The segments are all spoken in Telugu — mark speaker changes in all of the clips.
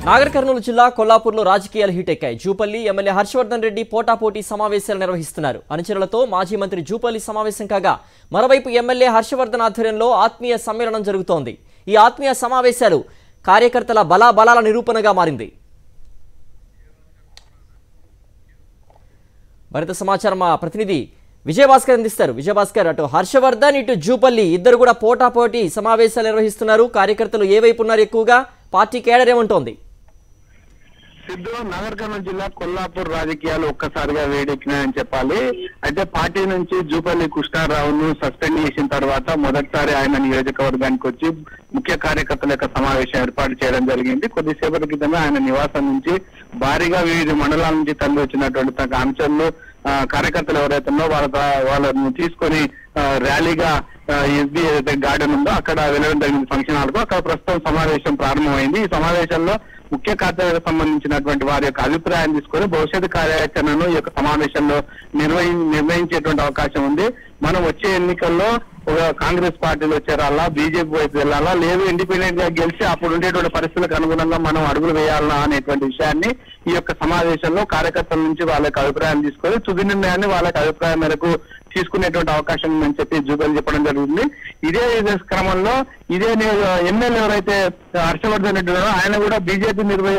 Speaker 1: నాగర్ కర్నూలు జిల్లా కొల్లాపూర్లో రాజకీయాలు హీట్ ఎక్కాయి జూపల్లి ఎమ్మెల్యే హర్షవర్ధన్ రెడ్డి పోటాపోటీ సమావేశాలు నిర్వహిస్తున్నారు అనుచరులతో మాజీ మంత్రి జూపల్లి సమావేశం కాగా మరోవైపు ఎమ్మెల్యే హర్షవర్ధన్ ఆధ్వర్యంలో ఆత్మీయ సమ్మేళనం జరుగుతోంది ఈ ఆత్మీయ సమావేశాలు కార్యకర్తల బలాబలాల నిరూపణగా మారింది మరింత సమాచారం మా ప్రతినిధి విజయభాస్కర్ అందిస్తారు విజయభాస్కర్ అటు హర్షవర్ధన్ ఇటు జూపల్లి ఇద్దరు కూడా పోటాపోటీ సమావేశాలు నిర్వహిస్తున్నారు కార్యకర్తలు ఏ వైపు ఉన్నారు ఎక్కువగా పార్టీ కేడర్ ఏమంటోంది
Speaker 2: సిద్ధు నగర్ కర్నూలు జిల్లా కొల్లాపూర్ రాజకీయాలు ఒక్కసారిగా వేడెక్కినాయని చెప్పాలి అయితే పార్టీ నుంచి జూపల్లి కృష్ణారావును సస్పెండ్ చేసిన తర్వాత మొదటిసారి ఆయన నియోజకవర్గానికి వచ్చి ముఖ్య కార్యకర్తల యొక్క సమావేశం ఏర్పాటు చేయడం జరిగింది కొద్దిసేపటి క్రితమే ఆయన నివాసం నుంచి భారీగా వివిధ మండలాల నుంచి తరలి వచ్చినటువంటి తన అంశాలు కార్యకర్తలు ఎవరైతే ఉన్నారో వాళ్ళ వాళ్ళను తీసుకొని ఆ, ర్యాలీగా ఎస్బీ ఏదైతే గార్డెన్ ఉందో అక్కడ వెళ్ళడం జరిగింది ఫంక్షన్ హాల్ కు అక్కడ ప్రస్తుతం సమావేశం ప్రారంభమైంది ఈ సమావేశంలో ముఖ్య కార్యక్రమాలకు సంబంధించినటువంటి వారి యొక్క అభిప్రాయం తీసుకొని భవిష్యత్తు కార్యాచరణను ఈ యొక్క సమావేశంలో నిర్వహి నిర్వహించేటువంటి అవకాశం ఉంది మనం వచ్చే ఎన్నికల్లో ఒక కాంగ్రెస్ పార్టీలో చేరాలా బీజేపీ వైపు వెళ్ళాలా లేదు ఇండిపెండెంట్ గా గెలిచి అప్పుడు ఉండేటువంటి పరిస్థితులకు అనుగుణంగా మనం అడుగులు వేయాలా అనేటువంటి విషయాన్ని ఈ యొక్క సమావేశంలో కార్యకర్తల నుంచి వాళ్ళ యొక్క అభిప్రాయం తీసుకొని తుది నిర్ణయాన్ని వాళ్ళ యొక్క అభిప్రాయం మేరకు తీసుకునేటువంటి అవకాశం ఉందని చెప్పి జూబల్ చెప్పడం జరుగుతుంది ఇదే ఇదే క్రమంలో ఇదే ఎమ్మెల్యే ఎవరైతే హర్షవర్ధన్ రెడ్డి ఉన్నారో ఆయన కూడా బీజేపీ నిర్వహి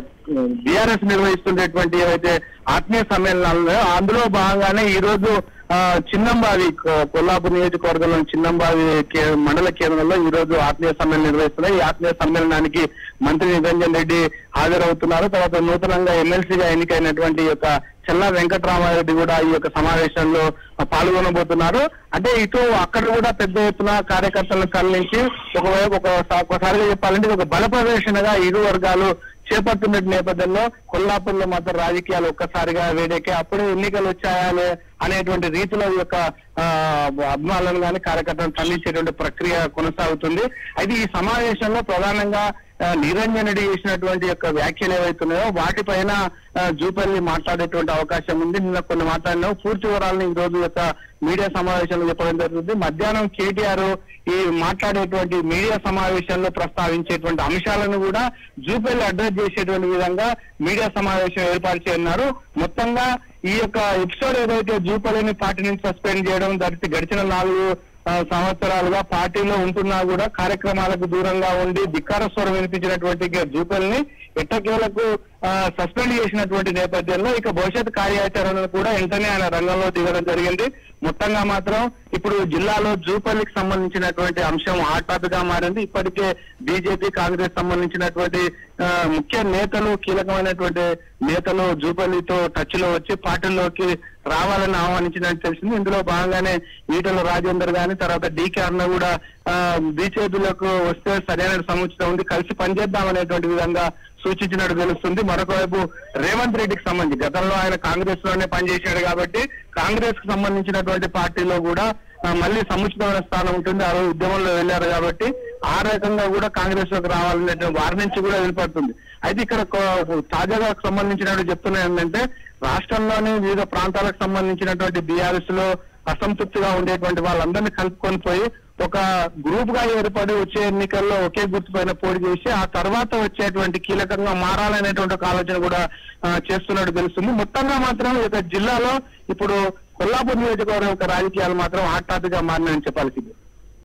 Speaker 2: బీఆర్ఎస్ నిర్వహిస్తున్నటువంటి ఏవైతే ఆత్మీయ సమ్మేళనాలు అందులో భాగంగానే ఈ రోజు ఆ, చిన్నంబావి కొ- కొల్లాపూర్ నియోజకవర్గంలోని చిన్నంబావి కే- మండల కేంద్రంలో ఈ రోజు ఆత్మీయ సమ్మేళనం నిర్వహిస్తున్నారు ఈ ఆత్మీయ సమ్మేళనానికి మంత్రి నిరంజన్ రెడ్డి హాజరవుతున్నారు తర్వాత నూతనంగా ఎమ్మెల్సీగా ఎన్నికైనటువంటి ఈ యొక్క చెల్లా వెంకటరామారెడ్డి కూడా ఈ యొక్క సమావేశంలో పాల్గొనబోతున్నారు అంటే ఇటు అక్కడ కూడా పెద్ద ఎత్తున కార్యకర్తలను కల్లించి ఒకవైపు ఒక ఒకసారిగా చెప్పాలంటే ఇది ఒక బల ప్రదర్శనగా ఇరు వర్గాలు చేపడుతున్న నేపథ్యంలో కొల్లాపూర్లో మాత్రం రాజకీయాలు ఒక్కసారిగా వేడెక్కి అప్పుడే ఎన్నికలు వచ్చాయా అనే- అనేటువంటి రీతిలో ఈ యొక్క ఆ, అభిమానులను కానీ కార్యకర్తలను తరలించేటువంటి ప్రక్రియ కొనసాగుతుంది అయితే ఈ సమావేశంలో ప్రధానంగా ఆ, నిరంజన్ రెడ్డి చేసినటువంటి యొక్క వ్యాఖ్యలు ఏవైతున్నాయో వాటిపైన ఆ, జూపల్లి మాట్లాడేటువంటి అవకాశం ఉంది నిన్న కొన్ని మాట్లాడినాం పూర్తి వివరాలను ఈ రోజు యొక్క మీడియా సమావేశంలో చెప్పడం జరుగుతుంది మధ్యాహ్నం కేటీఆర్ ఈ మాట్లాడేటువంటి మీడియా సమావేశంలో ప్రస్తావించేటువంటి అంశాలను కూడా జూపల్లి అడ్రస్ చేసేటువంటి విధంగా మీడియా సమావేశం ఏర్పాటు చేయనున్నారు మొత్తంగా ఈ యొక్క ఎపిసోడ్ ఏదైతే జూపల్లిని పార్టీ నుంచి సస్పెండ్ చేయడం గడిచి గడిచిన నాలుగు ఆ, సంవత్సరాలుగా పార్టీలో ఉంటున్నా కూడా కార్యక్రమాలకు దూరంగా ఉండి ధిక్కార స్వరం వినిపించినటువంటి జూపల్ని ఎట్టకేలకు సస్పెండ్ చేసినటువంటి నేపథ్యంలో ఇక భవిష్యత్ కార్యాచరణను కూడా వెంటనే ఆయన రంగంలో దిగడం జరిగింది మొత్తంగా మాత్రం ఇప్పుడు జిల్లాలో జూపల్లికి సంబంధించినటువంటి అంశం హాట్ టాపిక్ గా మారింది ఇప్పటికే బీజేపీ కాంగ్రెస్ సంబంధించినటువంటి ఆ, ముఖ్య నేతలు కీలకమైనటువంటి నేతలు జూపల్లితో టచ్ లో వచ్చి పార్టీలోకి రావాలని ఆహ్వానించినట్టు తెలిసింది ఇందులో భాగంగానే ఈటల రాజేందర్ గాని తర్వాత డీకే అన్న కూడా బీజేపీలోకి వస్తే సరైన సముచితం ఉంది కలిసి పనిచేద్దాం అనేటువంటి విధంగా సూచించినట్టు తెలుస్తుంది మరొక వైపు రేవంత్ రెడ్డికి సంబంధించి గతంలో ఆయన కాంగ్రెస్ లోనే పనిచేశాడు కాబట్టి కాంగ్రెస్ కు సంబంధించినటువంటి పార్టీలో కూడా ఆ, మళ్ళీ సముచితమైన స్థానం ఉంటుంది ఆ రోజు ఉద్యమంలో వెళ్ళారు కాబట్టి ఆ రకంగా కూడా కాంగ్రెస్ లోకి రావాలనేటువంటి వారి నుంచి కూడా వెళ్ళిపడుతుంది అయితే ఇక్కడ కొ- తాజాగా సంబంధించినట్టు చెప్తున్నా ఏంటంటే రాష్ట్రంలోని వివిధ ప్రాంతాలకు సంబంధించినటువంటి బీఆర్ఎస్ లో అసంతృప్తిగా ఉండేటువంటి వాళ్ళందరినీ కలుపుకొని పోయి ఒక గ్రూప్ గా ఏర్పడి వచ్చే ఎన్నికల్లో ఒకే గుర్తుపైన పోటీ చేసి ఆ తర్వాత వచ్చేటువంటి కీలకంగా మారాలనేటువంటి ఒక ఆలోచన కూడా ఆ, చేస్తున్నట్టు తెలుస్తుంది మొత్తంగా మాత్రం ఈ యొక్క జిల్లాలో ఇప్పుడు కొల్లాపూర్ నియోజకవర్గం యొక్క రాజకీయాలు మాత్రం హాట్ టాపిక్ గా మారినాయని చెప్పాల్సింది